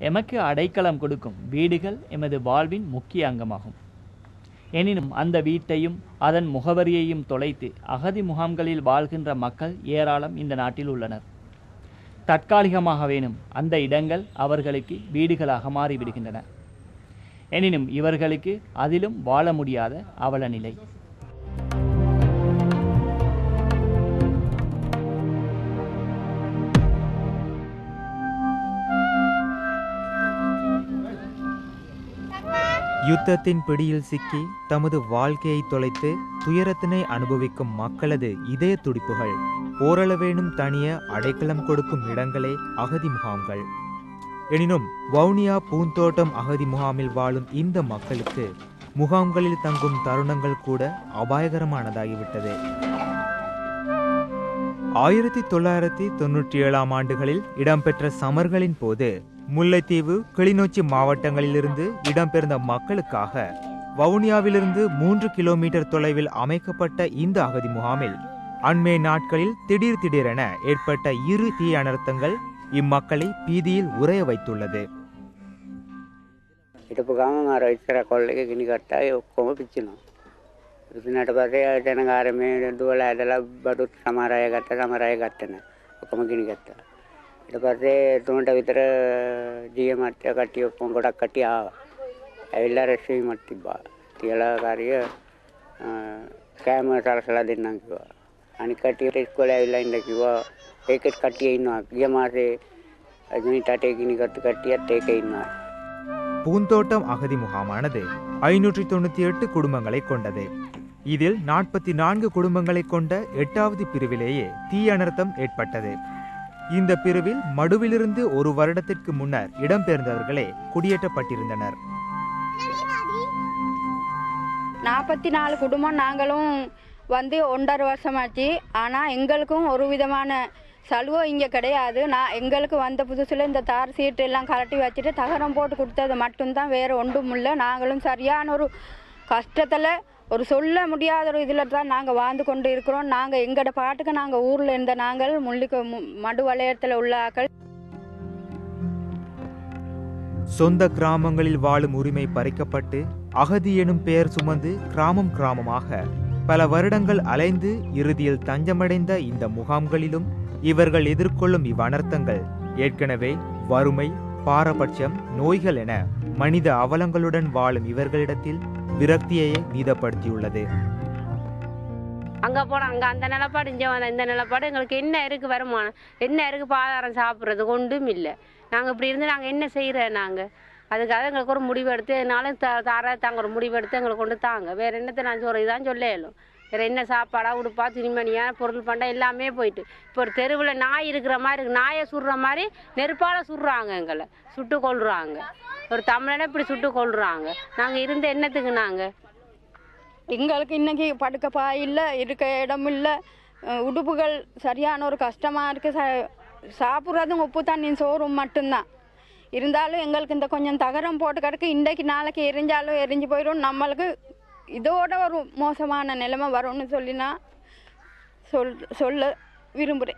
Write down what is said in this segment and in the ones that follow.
எமக்கு அடைக்கலம் கொடுக்கும் வீடுகள் எமது வாழ்வின் முக்கிய அங்கமாகும் எனினும் அந்த வீட்டையும் அதன் முகவரியையும் தொலைத்து அகதி முகாம்களில் வாழ்கின்ற மக்கள் ஏராளம் இந்த நாட்டில் உள்ளனர் தற்காலிகமாக வேணும் அந்த இடங்கள் அவர்களுக்கு வீடுகளாக மாறிவிடுகின்றன எனினும் இவர்களுக்கு அதிலும் வாழ முடியாத அவல நிலை யுத்தத்தின் பிடியில் சிக்கி தமது வாழ்க்கையை தொலைத்து துயரத்தினை அனுபவிக்கும் மக்களது இதய துடிப்புகள் ஓரளவேனும் தனிய அடைக்கலம் கொடுக்கும் இடங்களே அகதி முகாம்கள் எனினும் வவுனியா பூந்தோட்டம் அகதி முகாமில் வாழும் இந்த மக்களுக்கு முகாம்களில் தங்கும் தருணங்கள் கூட அபாயகரமானதாகிவிட்டது ஆயிரத்தி தொள்ளாயிரத்தி தொன்னூற்றி ஏழாம் ஆண்டுகளில் இடம்பெற்ற சமர்களின் போது முல்லைத்தீவு கிளிநொச்சி மாவட்டங்களிலிருந்து இடம்பெயர்ந்த மக்களுக்காக வவுனியாவிலிருந்து மூன்று கிலோமீட்டர் தொலைவில் அமைக்கப்பட்ட இந்த அகதி முகாமில் அண்மை நாட்களில் திடீர் திடீரென ஏற்பட்ட இரு தீ அனர்த்தங்கள் இம்மக்களை பீதியில் உறைய வைத்துள்ளது හිටපු ගම අර ඉස්සර කොල්ල එක ගිනි කට්ටාය ඔක්කොම පිච්චිනවා. පිච්චුණාට පස්සේ ජනකාර මේ දුවලා ඇදලා බඩුත් සමහර අය ගත්ත සමහර අය ගත්තේ නැහැ. ඔක්කොම ගිනි ගත්තා. ඊට පස්සේ තුනට විතර ජීය මට්ටය කට්ටිය ඔක්කොම ගොඩක් කට්ටිය ආවා. ඇවිල්ලා රැස්වීමක් තිබ්බා. තියලා කාරිය කෑම සරසලා දෙන්නම් කිව්වා. අනික කට්ටියට ඉස්කෝලේ ඇවිල්ලා ඉන්න කිව්වා. ඒකෙත් කට්ටිය ඉන්නවා. ගිය මාසේ අජනිට අටේ ගිනි ගත්ත කට්ටියත් ඒකේ ඉන්නවා. பூந்தோட்டம் அகதி முகாமானது ஐநூற்றி தொண்ணூத்தி எட்டு குடும்பங்களை கொண்டது இதில் நாற்பத்தி நான்கு குடும்பங்களை கொண்ட எட்டாவது பிரிவிலேயே தீ அனர்த்தம் ஏற்பட்டது இந்த பிரிவில் மடுவிலிருந்து ஒரு வருடத்திற்கு முன்னர் இடம்பெயர்ந்தவர்களே குடியேற்றப்பட்டிருந்தனர் நாற்பத்தி நாலு குடும்பம் நாங்களும் வந்து ஒன்றரை வருஷமாச்சு ஆனால் எங்களுக்கும் ஒரு விதமான சலுகை இங்கே கிடையாது நான் எங்களுக்கு வந்த புதுசில் இந்த தார் சீட்டு எல்லாம் கலட்டி வச்சுட்டு தகரம் போட்டு கொடுத்தது மட்டும்தான் வேறு ஒன்றும் இல்லை நாங்களும் சரியான ஒரு கஷ்டத்தில் ஒரு சொல்ல முடியாத ஒரு இதில் தான் நாங்கள் வாழ்ந்து கொண்டு இருக்கிறோம் நாங்கள் எங்களோட பாட்டுக்கு நாங்கள் ஊரில் இருந்த நாங்கள் முள்ளிக்கு மு- மடு வலயத்தில் உள்ள ஆக்கள் சொந்த கிராமங்களில் வாழும் உரிமை பறிக்கப்பட்டு அகதி எனும் பெயர் சுமந்து கிராமம் கிராமமாக பல வருடங்கள் அலைந்து இறுதியில் தஞ்சமடைந்த இந்த முகாம்களிலும் இவர்கள் எதிர்கொள்ளும் இவ்வனர்த்தங்கள் ஏற்கனவே வறுமை பாரபட்சம் நோய்கள் என மனித அவலங்களுடன் வாழும் இவர்களிடத்தில் விரக்தியையே மீதப்படுத்தியுள்ளது அங்கே போனால் அங்கே அந்த நிலப்பாடு இங்கே வந்த இந்த நிலப்பாடு எங்களுக்கு என்ன இருக்குது வருமானம் என்ன இருக்குது பாதாரம் சாப்பிட்றதுக்கு ஒன்றும் இல்லை நாங்கள் இப்படி இருந்து நாங்கள் என்ன செய்கிறோம் நாங்கள் அதுக்காக எங்களுக்கு ஒரு முடிவு எடுத்து என்னாலும் த தர தாங்க ஒரு முடிவு எடுத்து எங்களுக்கு கொண்டு தாங்க வேறு என்னத்தை நான் சொல்கிறது தான் சொல்லேலும் வேறு என்ன சாப்பாடா உடுப்பா துணிமணியா பொருள் பண்டா எல்லாமே போயிட்டு இப்போ ஒரு தெருவில் நாய் இருக்கிற மாதிரி இருக்கு நாயை சுடுற மாதிரி நெருப்பால் சுடுறாங்க எங்களை சுட்டு கொள்றாங்க ஒரு தமிழனை இப்படி சுட்டு கொள்றாங்க நாங்கள் இருந்த என்னத்துக்கு நாங்கள் எங்களுக்கு இன்னைக்கு படுக்க பாய் இல்லை இருக்க இடம் இல்லை அஹ் உடுப்புகள் சரியான ஒரு கஷ்டமாக இருக்குது ச சாப்பிட்றதும் உப்பு தண்ணி சோறும் மட்டும்தான் இருந்தாலும் எங்களுக்கு இந்த கொஞ்சம் தகரம் போட்டு கிடக்கு இன்றைக்கு நாளைக்கு எரிஞ்சாலும் எரிஞ்சு போயிடும் நம்மளுக்கு இதோட ஒரு மோசமான நிலைமை வரும்னு சொல்லி நான் சொல் சொல்ல விரும்புகிறேன்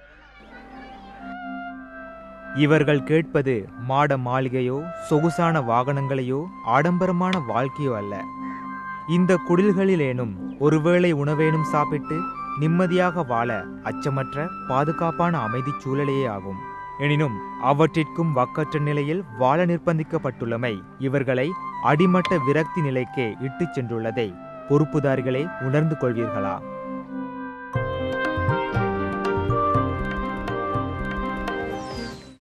இவர்கள் கேட்பது மாட மாளிகையோ சொகுசான வாகனங்களையோ ஆடம்பரமான வாழ்க்கையோ அல்ல இந்த குடில்களிலேனும் ஒருவேளை உணவேனும் சாப்பிட்டு நிம்மதியாக வாழ அச்சமற்ற பாதுகாப்பான அமைதிச் சூழலையே ஆகும் எனினும் அவற்றிற்கும் வக்கற்ற நிலையில் வாழ நிர்பந்திக்கப்பட்டுள்ளமை இவர்களை அடிமட்ட விரக்தி நிலைக்கே இட்டுச் சென்றுள்ளதை பொறுப்புதாரிகளே உணர்ந்து கொள்வீர்களா